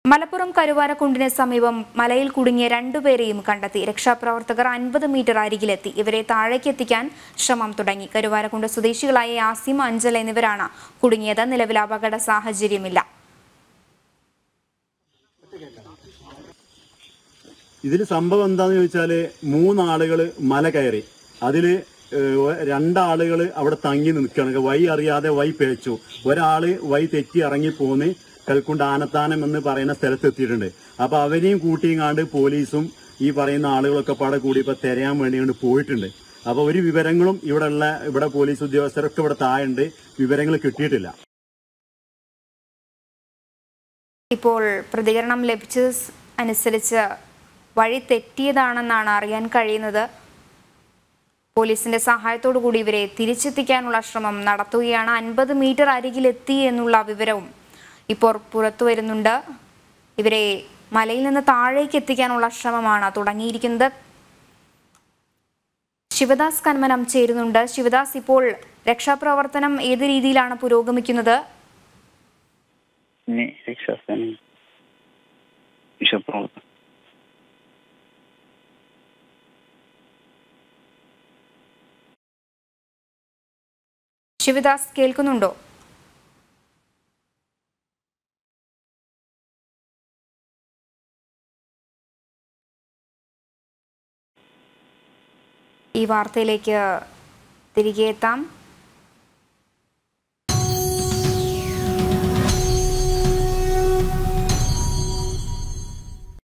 മലപ്പുറം കരുവാരക്കുണ്ടിന് സമീപം മലയിൽ കുടുങ്ങിയ രണ്ടുപേരെയും കണ്ടെത്തി രക്ഷാപ്രവർത്തകർ അൻപത് മീറ്റർ അരികിലെത്തി ഇവരെ താഴേക്കെത്തിക്കാൻ ശ്രമം തുടങ്ങി കരുവാരക്കുണ്ട് സ്വദേശികളായ യാസിം അഞ്ചൽ എന്നിവരാണ് കുടുങ്ങിയത് നിലവിൽ അപകട സാഹചര്യമില്ല ഇതിൽ സംഭവം എന്താന്ന് ചോദിച്ചാല് മൂന്നാളുകൾ മല കയറി അതില് ഏഹ്, രണ്ടാളുകൾ അവിടെ തങ്ങി നിൽക്കുകയാണ് വഴി അറിയാതെ വഴി പിഴച്ചു ഒരാള് വഴി തെറ്റി ഇറങ്ങി പോന്ന് കൽക്കുണ്ട് ആനത്താനം എന്ന് പറയുന്ന സ്ഥലത്ത് എത്തിയിട്ടുണ്ട് അപ്പൊ അവരെയും കൂട്ടിയും പോലീസും ഈ പറയുന്ന ആളുകളൊക്കെ പാടെ കൂടി ഇപ്പൊ തിരയാൻ വേണ്ടി കൊണ്ട് പോയിട്ടുണ്ട് അപ്പൊ ഒരു വിവരങ്ങളും ഇവിടെ ഉള്ള ഇവിടെ പോലീസ് ഉദ്യോഗസ്ഥരൊക്കെ ഇവിടെ താഴുണ്ട് വിവരങ്ങൾ കിട്ടിയിട്ടില്ല ഇപ്പോൾ പ്രതികരണം ലഭിച്ചത് അനുസരിച്ച് വഴി തെറ്റിയതാണെന്നാണ് അറിയാൻ കഴിയുന്നത് പോലീസിന്റെ സഹായത്തോടു കൂടി ഇവരെ തിരിച്ചെത്തിക്കാനുള്ള ശ്രമം നടത്തുകയാണ് അൻപത് മീറ്റർ അരികിലെത്തി എന്നുള്ള വിവരവും ഇപ്പോൾ പുറത്തു വരുന്നുണ്ട് ഇവരെ മലയിൽ നിന്ന് താഴേക്ക് എത്തിക്കാനുള്ള ശ്രമമാണ് തുടങ്ങിയിരിക്കുന്നത് ശിവദാസ് കന്മനം ചേരുന്നുണ്ട് ശിവദാസ് ഇപ്പോൾ രക്ഷാപ്രവർത്തനം ഏത് രീതിയിലാണ് പുരോഗമിക്കുന്നത് ഇനി രക്ഷാസ്ഥാനം വിഷപ്രവർത്തനം ശിവദാസ് കേൾക്കുന്നുണ്ടോ ഈ വാർത്തയിലേക്ക് തിരികെ എത്താം